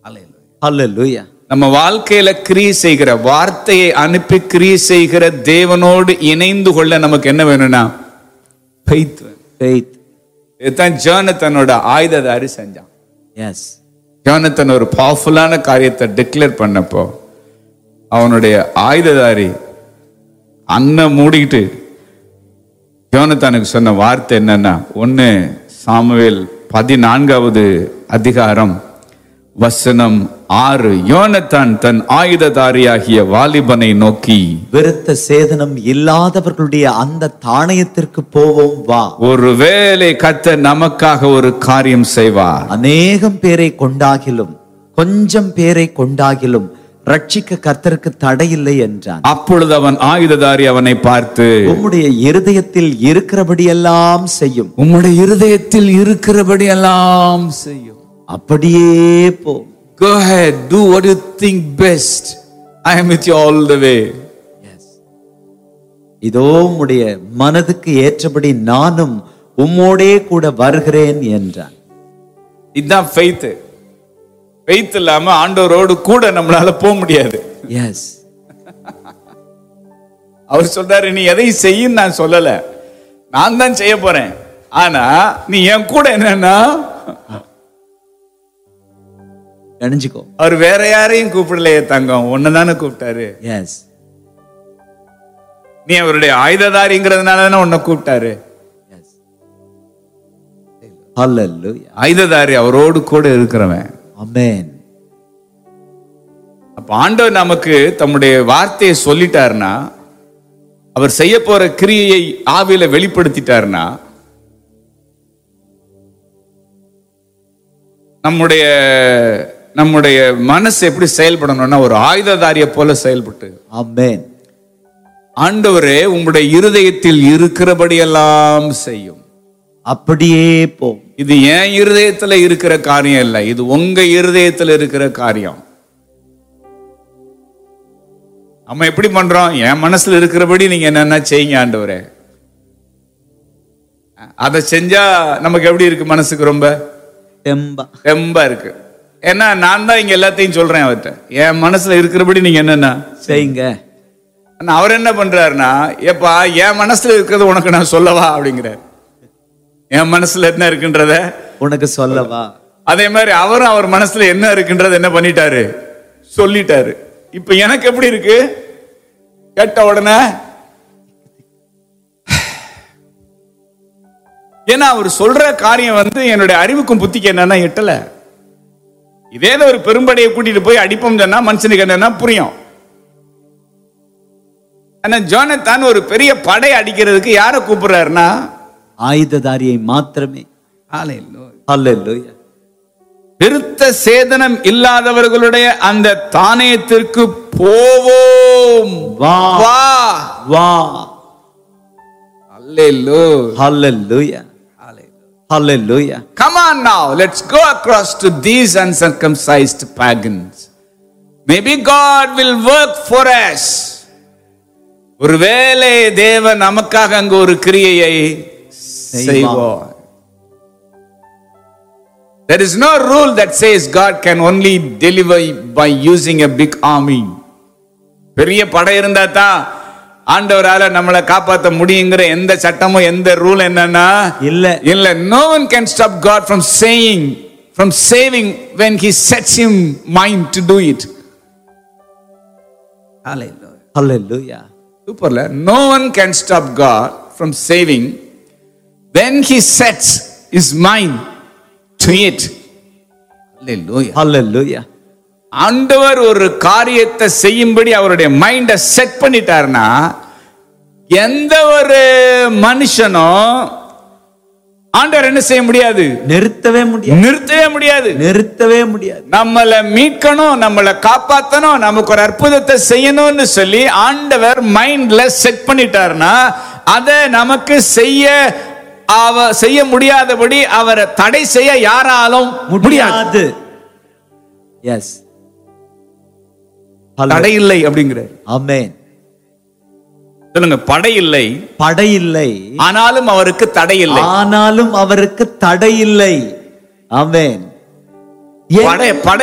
Hallelujah. நம்ம வாழ்க்கையில கிரியை செய்கிற வார்த்தையை அனுப்பி கிரியை செய்கிற தேவனோடு இணைந்து கொள்ள நமக்கு என்ன வேணும்னா faith வேணும். Faith. இதுதான் ஜோனத்தனோட ஆயுததாரி செஞ்சான் Yes. ஜோனத்தன் ஒரு பவர்ஃபுல்லான காரியத்தை டிக்ளேர் பண்ணப்போ அவனுடைய ஆயுததாரி அண்ணன் மூடிக்கிட்டு யோனத்தானுக்கு சொன்ன வார்த்தை என்னன்னா ஒண்ணு சாமுவேல் பதினான்காவது அதிகாரம் வசனம் ஆறு யோனத்தான் தன் ஆயுததாரியாகிய வாலிபனை நோக்கி விருத்த சேதனம் இல்லாதவர்களுடைய அந்த தானயத்திற்கு போவோம் வா ஒருவேளை கர்த்தர் நமக்காக ஒரு காரியம் செய்வார் அநேகம் பேரை கொண்டாகிலும் கொஞ்சம் பேரை கொண்டாகிலும் ரட்சிக்க கர்த்தருக்கு தடையில்லை என்றான் அப்பொழுது அவன் ஆயுததாரி அவனை பார்த்து உம்முடைய இருதயத்தில் இருக்கிறபடியெல்லாம் செய்யும் உம்முடைய இருதயத்தில் இருக்கிறபடி எல்லாம் செய்யும் அப்படியே போ Go ahead, do what you think best. I am with you all the way. இதோ உம்முடைய மனதுக்கு ஏற்றபடி நானும் உம்மோடே கூட வருகிறேன் என்றான் இதுதான் ஃபெய்த் ஃபெய்த் இல்லாம ஆண்டவரோடு கூட நம்மளால போக முடியாது எஸ் அவர் சொல்றாரு நீ எதையும் செய்யும் நான் சொல்லல நான் தான் செய்ய போறேன் ஆனா நீ என் கூட என்னன்னா நினைஞ்சுக்கோ அவர் வேற யாரையும் கூப்பிடலையே தங்கம் ஒன்னதானே கூப்பிட்டாரு எஸ் நீ அவருடைய ஆயுததாரிங்கிறதுனால தானே உன்னை கூப்பிட்டாரு எஸ் ஹalleluya ஆயுததாரி அவரோடு கூட இருக்கிறவன் ஆமென் அப்ப ஆண்டவர் நமக்கு தம்முடைய வார்த்தையை சொல்லிட்டாருன்னா அவர் செய்ய போற கிரியையை ஆவியில வெளிப்படுத்திட்டாருன்னா நம்முடைய நம்முடைய மனசு எப்படி செயல்படணும்னா ஒரு ஆயுததாரிய போல செயல்பட்டு ஆமென் ஆண்டவரே உங்களுடைய இருதயத்தில் இருக்கிறபடியெல்லாம் செய்யும் அப்படியே போ இது என் இருதயத்துல இருக்கிற காரியம் இல்லை இது உங்க இருதயத்துல இருக்கிற காரியம் நம்ம எப்படி பண்றோம் என் மனசுல இருக்கிறபடி நீங்க என்னென்ன செய்யுங்க ஆண்டவரே அதை செஞ்சா நமக்கு எப்படி இருக்கு மனசுக்கு ரொம்ப தெம்பா ரொம்ப இருக்கு ஏன்னா நான் தான் இங்க எல்லாத்தையும் சொல்றேன் அவர்கிட்ட என் மனசுல இருக்கிறபடி நீங்க என்னென்ன செய்யுங்க ஆனா அவர் என்ன பண்றாருன்னா ஏப்பா என் மனசுல இருக்கிறது உனக்கு நான் சொல்லவா அப்படிங்கிறார் என் மனசுல என்ன இருக்குன்றத உனக்கு சொல்லவா அதே மாதிரி அவரும் அவர் மனசுல என்ன இருக்குன்றத என்ன பண்ணிட்டாரு சொல்லிட்டாரு இப்ப எனக்கு எப்படி இருக்கு கேட்ட உடனே ஏன்னா அவர் சொல்ற காரியம் வந்து என்னுடைய அறிவுக்கும் புத்திக்கு என்னன்னா எட்டல இதே தான் ஒரு பெரும்படையை கூட்டிட்டு போய் அடிப்போம் சொன்னா மனுஷனுக்கு என்னன்னா புரியும் ஆனா ஜோனத்தான் ஒரு பெரிய படை அடிக்கிறதுக்கு யாரை கூப்பிடுறாருன்னா ஆயுததாரியை மாத்திரமே ஹalleluya விருத்த சேதனம் இல்லாதவர்களுடைய அந்த தானியத்திற்கு போவோம் வா வா வா Hallelujah. Hallelujah hallelujah Come on now, let's go across to these uncircumcised pagans. Maybe God will work for us. ஒருவேளை தேவன் நமக்காக அங்கு ஒரு கிரியையை செய்வார் There is no rule that says God can only deliver by using a big army. பெரிய படை இருந்தா தான் ஆண்டவரால நம்மளை காப்பாற்ற முடியுங்கிற எந்த சட்டமும் எந்த ரூல் என்னன்னா இல்ல இல்ல no one can stop God from saying from saving when he sets him mind to do it ஹalleluya சூப்பர்ல no one can stop God from saving when he sets his mind to it Hallelujah. ஹalleluya ஆண்டவர் ஒரு காரியத்தை செய்யும்படி அவருடைய மைண்டை set பண்ணிட்டாருன்னா எந்த ஒரு மனுஷனும் ஆண்டவர் என்ன செய்ய முடியாது நிறுத்தவே முடியாது நிறுத்தவே முடியாது நிறுத்தவே முடியாது நம்மளை மீட்கணும் நம்மளை காப்பாத்தணும் நமக்கு ஒரு அற்புதத்தை செய்யணும்னு சொல்லி ஆண்டவர் மைண்ட்ல செட் பண்ணிட்டாருன்னா அதை நமக்கு செய்ய அவ செய்ய முடியாதபடி அவரை தடை செய்ய யாராலும் முடியாது முடியாது எஸ் தடை இல்லை அப்படிங்கிற ஆமென் சொல்லுங்க படை இல்லை படை இல்லை ஆனாலும் அவருக்கு தடை இல்லை ஆனாலும் அவருக்கு தடை இல்லை ஆமென் ஏன் படை படை